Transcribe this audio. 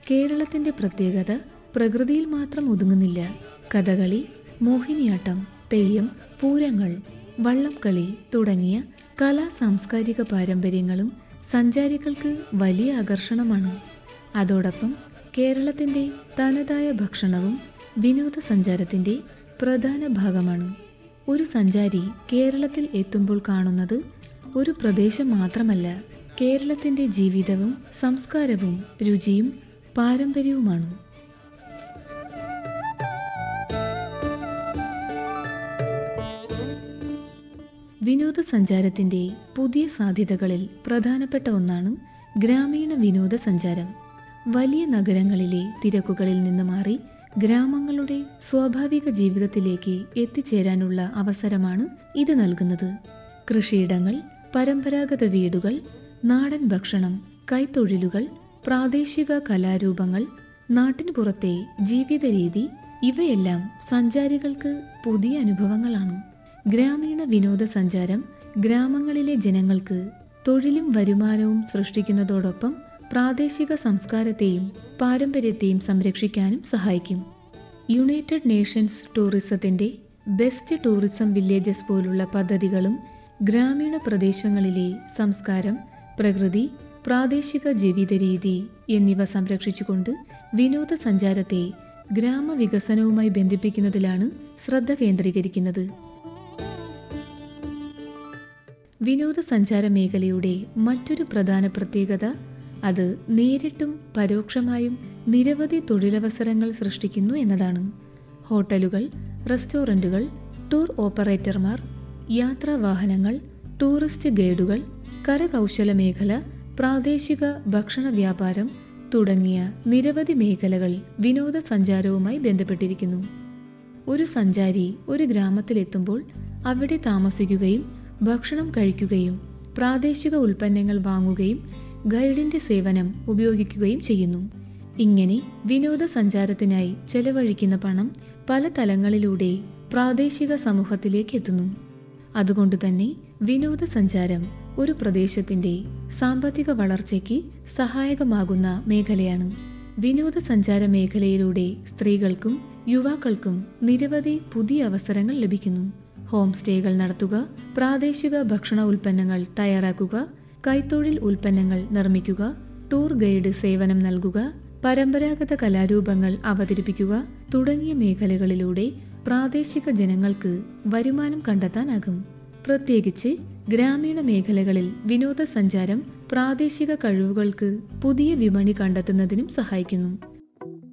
കേരളത്തിന്റെ പ്രത്യേകത പ്രകൃതിയിൽ മാത്രം ഒതുങ്ങുന്നില്ല കഥകളി മോഹിനിയാട്ടം തെയ്യം പൂരങ്ങൾ വള്ളംകളി തുടങ്ങിയ കലാ സാംസ്കാരിക പാരമ്പര്യങ്ങളും സഞ്ചാരികൾക്ക് വലിയ ആകർഷണമാണ് അതോടൊപ്പം കേരളത്തിന്റെ തനതായ ഭക്ഷണവും വിനോദസഞ്ചാരത്തിന്റെ പ്രധാന ഭാഗമാണ് ഒരു സഞ്ചാരി കേരളത്തിൽ എത്തുമ്പോൾ കാണുന്നത് ഒരു പ്രദേശം മാത്രമല്ല കേരളത്തിന്റെ ജീവിതവും സംസ്കാരവും രുചിയും പാരമ്പര്യവുമാണ് വിനോദസഞ്ചാരത്തിന്റെ പുതിയ സാധ്യതകളിൽ പ്രധാനപ്പെട്ട ഒന്നാണ് ഗ്രാമീണ വിനോദസഞ്ചാരം വലിയ നഗരങ്ങളിലെ തിരക്കുകളിൽ നിന്ന് മാറി ഗ്രാമങ്ങളുടെ സ്വാഭാവിക ജീവിതത്തിലേക്ക് എത്തിച്ചേരാനുള്ള അവസരമാണ് ഇത് നൽകുന്നത് കൃഷിയിടങ്ങൾ പരമ്പരാഗത വീടുകൾ നാടൻ ഭക്ഷണം കൈത്തൊഴിലുകൾ പ്രാദേശിക കലാരൂപങ്ങൾ നാട്ടിന് പുറത്തെ ജീവിത രീതി ഇവയെല്ലാം സഞ്ചാരികൾക്ക് പുതിയ അനുഭവങ്ങളാണ് ഗ്രാമീണ വിനോദസഞ്ചാരം ഗ്രാമങ്ങളിലെ ജനങ്ങൾക്ക് തൊഴിലും വരുമാനവും സൃഷ്ടിക്കുന്നതോടൊപ്പം പ്രാദേശിക സംസ്കാരത്തെയും പാരമ്പര്യത്തെയും സംരക്ഷിക്കാനും സഹായിക്കും യുണൈറ്റഡ് നേഷൻസ് ടൂറിസത്തിന്റെ ബെസ്റ്റ് ടൂറിസം വില്ലേജസ് പോലുള്ള പദ്ധതികളും ഗ്രാമീണ പ്രദേശങ്ങളിലെ സംസ്കാരം പ്രകൃതി പ്രാദേശിക ജീവിത രീതി എന്നിവ സംരക്ഷിച്ചുകൊണ്ട് വിനോദസഞ്ചാരത്തെ ഗ്രാമവികസനവുമായി ബന്ധിപ്പിക്കുന്നതിലാണ് ശ്രദ്ധ കേന്ദ്രീകരിക്കുന്നത് വിനോദസഞ്ചാര മേഖലയുടെ മറ്റൊരു പ്രധാന പ്രത്യേകത അത് നേരിട്ടും പരോക്ഷമായും നിരവധി തൊഴിലവസരങ്ങൾ സൃഷ്ടിക്കുന്നു എന്നതാണ് ഹോട്ടലുകൾ റെസ്റ്റോറൻറ്റുകൾ ടൂർ ഓപ്പറേറ്റർമാർ യാത്രാ വാഹനങ്ങൾ ടൂറിസ്റ്റ് ഗൈഡുകൾ കരകൗശല മേഖല പ്രാദേശിക ഭക്ഷണ വ്യാപാരം തുടങ്ങിയ നിരവധി മേഖലകൾ വിനോദസഞ്ചാരവുമായി ബന്ധപ്പെട്ടിരിക്കുന്നു ഒരു സഞ്ചാരി ഒരു ഗ്രാമത്തിലെത്തുമ്പോൾ അവിടെ താമസിക്കുകയും ഭക്ഷണം കഴിക്കുകയും പ്രാദേശിക ഉൽപ്പന്നങ്ങൾ വാങ്ങുകയും ഗൈഡിന്റെ സേവനം ഉപയോഗിക്കുകയും ചെയ്യുന്നു ഇങ്ങനെ വിനോദസഞ്ചാരത്തിനായി ചെലവഴിക്കുന്ന പണം പല തലങ്ങളിലൂടെ പ്രാദേശിക സമൂഹത്തിലേക്ക് എത്തുന്നു അതുകൊണ്ട് തന്നെ വിനോദസഞ്ചാരം ഒരു പ്രദേശത്തിന്റെ സാമ്പത്തിക വളർച്ചയ്ക്ക് സഹായകമാകുന്ന മേഖലയാണ് വിനോദസഞ്ചാര മേഖലയിലൂടെ സ്ത്രീകൾക്കും യുവാക്കൾക്കും നിരവധി പുതിയ അവസരങ്ങൾ ലഭിക്കുന്നു ഹോം സ്റ്റേകൾ നടത്തുക പ്രാദേശിക ഭക്ഷണ ഉൽപ്പന്നങ്ങൾ തയ്യാറാക്കുക കൈത്തൊഴിൽ ഉൽപ്പന്നങ്ങൾ നിർമ്മിക്കുക ടൂർ ഗൈഡ് സേവനം നൽകുക പരമ്പരാഗത കലാരൂപങ്ങൾ അവതരിപ്പിക്കുക തുടങ്ങിയ മേഖലകളിലൂടെ പ്രാദേശിക ജനങ്ങൾക്ക് വരുമാനം കണ്ടെത്താനാകും പ്രത്യേകിച്ച് ഗ്രാമീണ മേഖലകളിൽ വിനോദസഞ്ചാരം പ്രാദേശിക കഴിവുകൾക്ക് പുതിയ വിപണി കണ്ടെത്തുന്നതിനും സഹായിക്കുന്നു